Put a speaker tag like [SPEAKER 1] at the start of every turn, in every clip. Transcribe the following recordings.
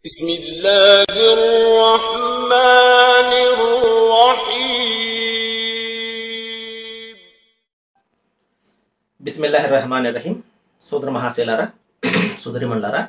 [SPEAKER 1] بسم الله الرحمن الرحيم
[SPEAKER 2] బిస్మిల్లాహి రహమాన్ రహీం సోదర మహాశైలారా సుదరిమణులారా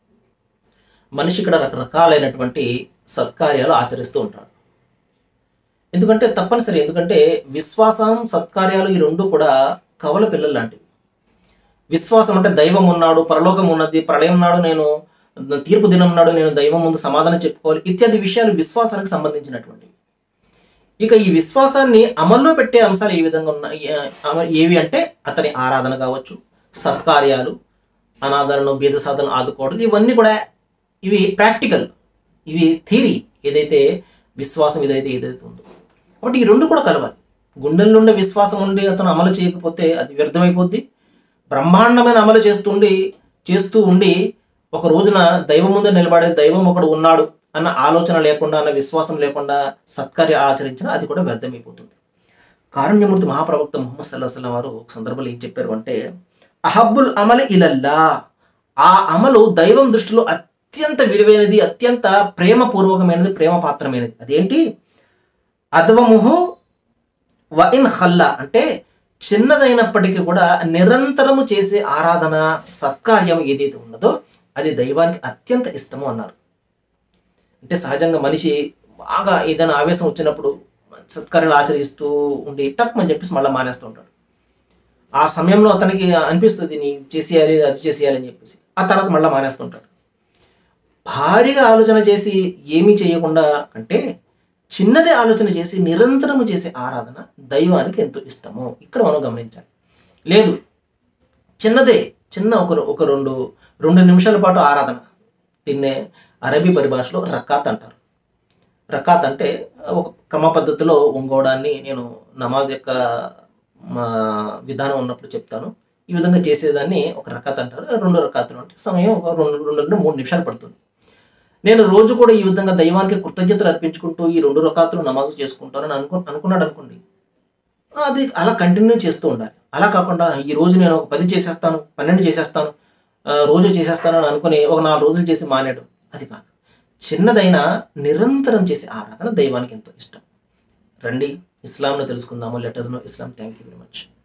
[SPEAKER 2] మనిషి ఇక్కడ రకరకాలైనటువంటి సత్కార్యాలు ఆచరిస్తూ ఉంటాడు ఎందుకంటే తప్పనిసరి ఎందుకంటే విశ్వాసం సత్కార్యాలు ఈ రెండు కూడా కవల పిల్లలు లాంటివి విశ్వాసం అంటే దైవం ఉన్నాడు పరలోకం ఉన్నది ప్రళయం నాడు నేను తీర్పు దినం నాడు నేను దైవం ముందు సమాధానం చెప్పుకోవాలి ఇత్యాది విషయాలు విశ్వాసానికి సంబంధించినటువంటివి ఇక ఈ విశ్వాసాన్ని అమల్లో పెట్టే అంశాలు ఏ విధంగా ఉన్నాయి ఏ- అమ- ఏవి అంటే అతని ఆరాధన కావచ్చు సత్కార్యాలు అనాదరణ బీద సాధన ఆదుకోవడం ఇవన్నీ కూడా ఇవి ప్రాక్టికల్ ఇవి థీరీ ఏదైతే విశ్వాసం ఏదైతే ఏదైతే ఉందో కాబట్టి ఈ రెండు కూడా కలవాలి గుండెల నుండి విశ్వాసం ఉండి అతను అమలు చేయకపోతే అది వ్యర్థమైపోద్ది బ్రహ్మాండమైన అమలు చేస్తుండి చేస్తూ ఉండి ఒక రోజున దైవం ముందు నిలబడే దైవం ఒకడు ఉన్నాడు అన్న ఆలోచన లేకుండా అన్న విశ్వాసం లేకుండా సత్కార్య ఆచరించిన అది కూడా వ్యర్థమైపోతుంది కారుణ్యమూర్తి మహాప్రవక్త ముహమ్మద్ సల్లాహం వారు ఒక సందర్భంలో ఏం చెప్పారు అంటే అహబ్బుల్ అమలి ఇలల్లా ఆ అమలు దైవం దృష్టిలో అత్యంత విలువైనది అత్యంత ప్రేమపూర్వకమైనది ప్రేమ పాత్రమైనది అదేంటి అద్వముహు వ ఇన్ హల్లా అంటే చిన్నదైనప్పటికీ కూడా నిరంతరము చేసే ఆరాధన సత్కార్యం ఏదైతే ఉన్నదో అది దైవానికి అత్యంత ఇష్టము అన్నారు అంటే సహజంగా మనిషి బాగా ఏదైనా ఆవేశం వచ్చినప్పుడు సత్కార్యాలు ఆచరిస్తూ ఉండి టక్ అని చెప్పేసి మళ్ళీ మానేస్తూ ఉంటాడు ఆ సమయంలో అతనికి అనిపిస్తుంది నీ చేసేయాలి అది చేసేయాలి అని చెప్పేసి ఆ తర్వాత మళ్ళీ మానేస్తుంటాడు భారీగా ఆలోచన చేసి ఏమీ చేయకుండా అంటే చిన్నదే ఆలోచన చేసి నిరంతరము చేసే ఆరాధన దైవానికి ఎంతో ఇష్టము ఇక్కడ మనం గమనించాలి లేదు చిన్నదే చిన్న ఒక ఒక రెండు రెండు నిమిషాల పాటు ఆరాధన దీన్నే అరబీ పరిభాషలో రకాత్ అంటారు రకాత్ అంటే ఒక క్రమ పద్ధతిలో ఒంగోవడాన్ని నేను నమాజ్ యొక్క మా విధానం ఉన్నప్పుడు చెప్తాను ఈ విధంగా చేసేదాన్ని ఒక రకాత్ అంటారు రెండు రకాతులు అంటే సమయం ఒక రెండు రెండు నుండి మూడు నిమిషాలు పడుతుంది నేను రోజు కూడా ఈ విధంగా దైవానికి కృతజ్ఞతలు అర్పించుకుంటూ ఈ రెండు రకాతులు నమాజు చేసుకుంటానని అనుకు అనుకున్నాడు అనుకోండి అది అలా కంటిన్యూ చేస్తూ ఉండాలి అలా కాకుండా ఈ రోజు నేను ఒక పది చేసేస్తాను పన్నెండు చేసేస్తాను ఆ, రోజు చేసేస్తాను అని అనుకుని ఒక నాలుగు రోజులు చేసి మానేయడం అది కాదు చిన్నదైనా నిరంతరం చేసే ఆరాధన దైవానికి ఎంతో ఇష్టం రండి ఇస్లాంను తెలుసుకుందాము లెటర్స్ నో ఇస్లాం థ్యాంక్ యూ వెరీ మచ్